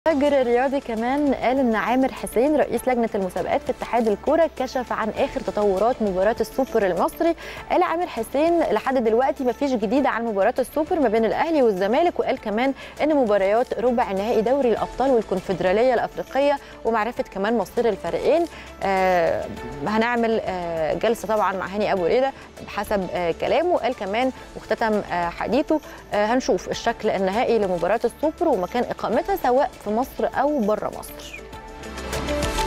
فجر الرياضي كمان قال ان عامر حسين رئيس لجنه المسابقات في اتحاد الكوره كشف عن اخر تطورات مباراه السوبر المصري قال عامر حسين لحد دلوقتي ما فيش جديد عن مباراه السوبر ما بين الاهلي والزمالك وقال كمان ان مباريات ربع نهائي دوري الابطال والكونفدراليه الافريقيه ومعرفه كمان مصير الفريقين آه هنعمل آه جلسه طبعا مع هاني ابو ريده بحسب آه كلامه قال كمان واختتم آه حديثه آه هنشوف الشكل النهائي لمباراه السوبر ومكان اقامتها سواء في مصر او بره مصر